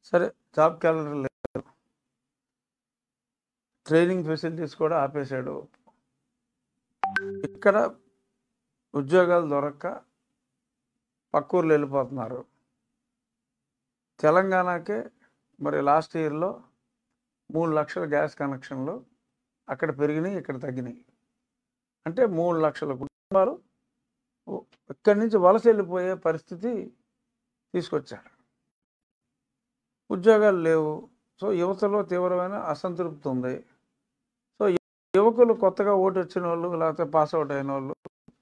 సరే job calendar లేదు training facilities కూడా ఆపేశాడు ఇక్కడ ఉద్యోగాలు దొరక్క పక్క ఊర్లు వెళ్ళిపోతున్నారు తెలంగాణకే మరి లాస్ట్ ఇయర్లో మూడు లక్షల గ్యాస్ కనెక్షన్లు అక్కడ పెరిగినాయి ఇక్కడ తగ్గినాయి అంటే మూడు లక్షల కుటుంబాలు ఉ- ఇక్కడి నుంచి వలస వెళ్ళిపోయే పరిస్థితి తీసుకొచ్చారు ఉద్యోగాలు లేవు సో యువతలో తీవ్రమైన అసంతృప్తి ఉంది సో యు- యువకులు కొత్తగా ఓటు వచ్చిన వాళ్ళు లేకపోతే పాస్ అవుట్ అయిన వాళ్ళు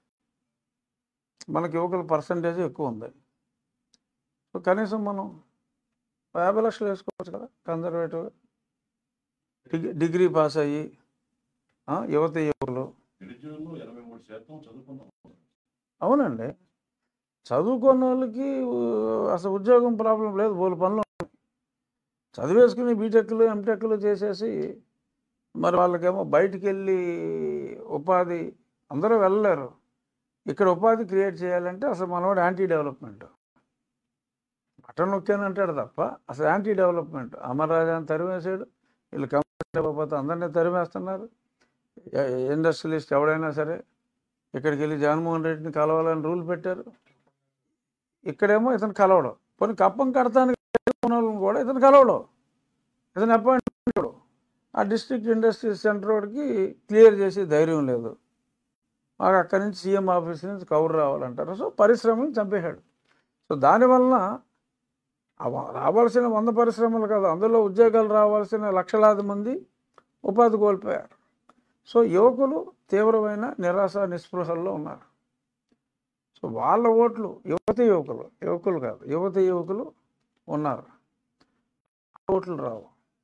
మనకి యువకుల పర్సంటేజ్ ఎక్కువ ఉంది సో కనీసం మనం యాభై లక్షలు వేసుకోవచ్చు కదా కన్జర్వేటివ్ డిగ్రీ డిగ్రీ పాస్ అయ్యి ఆ, యువతి యువకులు నిరుద్యోగులు ఎనభై మూడు శాతం చదువుకున్నాం అవునండి చదువుకున్న వాళ్ళకి ఊ, అసలు ఉద్యోగం ప్రాబ్లం లేదు బోలు పనులు ఉన్నాయి. చదివేసుకుని బీటెక్లు ఎంటెక్లు చేసేసి మరి వాళ్ళకేమో బయటికి వెళ్ళి ఉపాధి అందరూ వెళ్ళలేరు ఇక్కడ ఉపాధి క్రియేట్ చేయాలంటే అసలు మనవాడు యాంటీ డెవలప్మెంట్ బటన్ నొక్కాను అంటాడు తప్ప అసలు యాంటీ డెవలప్మెంట్ అమర్రాజాని తరిమేసాడు వీళ్ళు కంపెనీ పోతే అందరినీ తరిమేస్తున్నారు ఇండస్ట్రియలిస్ట్ ఎవడైనా సరే ఇక్కడికి వెళ్ళి జగన్మోహన్ రెడ్డిని కలవాలని రూల్ పెట్టారు ఇక్కడేమో ఇతను కలవడం పోనీ కప్పం కడతానికి ఉన్న వాళ్ళని కూడా ఇతను కలవడం ఇతను అపాయింట్మెంట్ ఇవ్వడు. ఆ డిస్ట్రిక్ట్ ఇండస్ట్రీస్ సెంటర్ వాడికి క్లియర్ చేసే ధైర్యం లేదు మాకు అక్కడి నుంచి సీఎం ఆఫీస్ నుంచి కవర్ రావాలంటారు సో పరిశ్రమలు చంపేశాడు సో దానివలన ఆ వ- రావాల్సిన వంద పరిశ్రమలు కాదు అందులో ఉద్యోగాలు రావాల్సిన లక్షలాది మంది ఉపాధి కోల్పోయారు సో యువకులు తీవ్రమైన నిరాశ నిస్పృహల్లో ఉన్నారు సో వాళ్ళ ఓట్లు యువతి యువకులు యువకులు కాదు యువతి యువకులు ఉన్నారు ఓట్లు రావు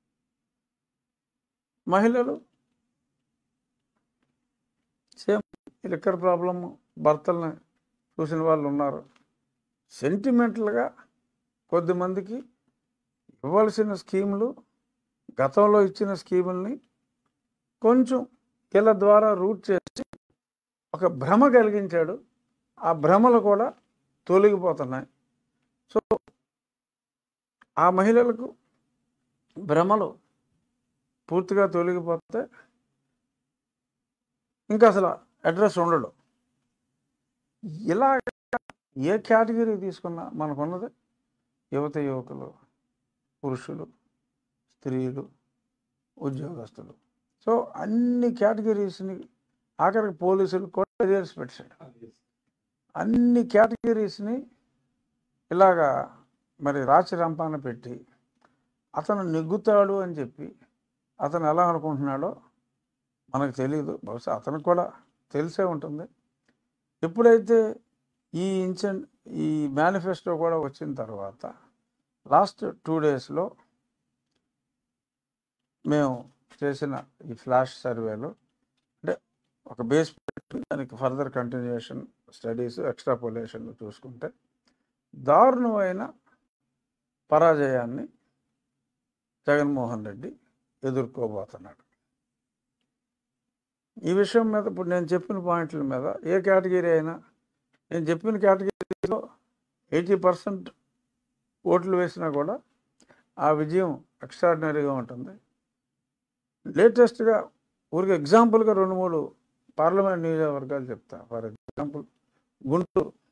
మహిళలు సేమ్ లిక్కర్ ప్రాబ్లమ్ భర్తల్ని చూసిన వాళ్ళు ఉన్నారు సెంటిమెంటల్గా కొద్దిమందికి ఇవ్వాల్సిన స్కీములు గతంలో ఇచ్చిన స్కీముల్ని కొంచెం వీళ్ళ ద్వారా రూట్ చేసి ఒక భ్రమ కలిగించాడు ఆ భ్రమలు కూడా తొలగిపోతున్నాయి సో ఆ మహిళలకు భ్రమలు పూర్తిగా తొలగిపోతే ఇంకా అసలు అడ్రస్ ఉండడు ఇలా ఏ కేటగిరీ తీసుకున్నా మనకున్నది యువత యువకులు పురుషులు స్త్రీలు ఉద్యోగస్తులు సో అన్ని కేటగిరీస్ని ఆఖరికి పోలీసులు కూడా చేసి పెట్టాడు అన్ని కేటగిరీస్ని ఇలాగా మరి రాచి రంపాన పెట్టి అతను నెగ్గుతాడు అని చెప్పి అతను ఎలా అనుకుంటున్నాడో మనకు తెలియదు బహుశా అతనికి కూడా తెలిసే ఉంటుంది ఎప్పుడైతే ఈ ఇన్సిడెంట్ ఈ మేనిఫెస్టో కూడా వచ్చిన తర్వాత లాస్ట్ టూ డేస్లో మేము చేసిన ఈ ఫ్లాష్ సర్వేలో అంటే ఒక బేస్ పెట్టి దానికి ఫర్దర్ కంటిన్యూషన్ స్టడీస్ ఎక్స్ట్రాపోలేషన్ చూసుకుంటే దారుణమైన పరాజయాన్ని జగన్మోహన్ రెడ్డి ఎదుర్కోబోతున్నాడు ఈ విషయం మీద ఇప్పుడు నేను చెప్పిన పాయింట్ల మీద ఏ కేటగిరీ అయినా నేను చెప్పిన కేటగిరీలో ఎయిటీ పర్సెంట్ ఓట్లు వేసినా కూడా ఆ విజయం ఎక్స్ట్రాడినరీగా ఉంటుంది లేటెస్ట్గా ఊరికి ఎగ్జాంపుల్గా రెండు మూడు పార్లమెంట్ నియోజకవర్గాలు చెప్తా ఫర్ ఎగ్జాంపుల్ గుంటూరు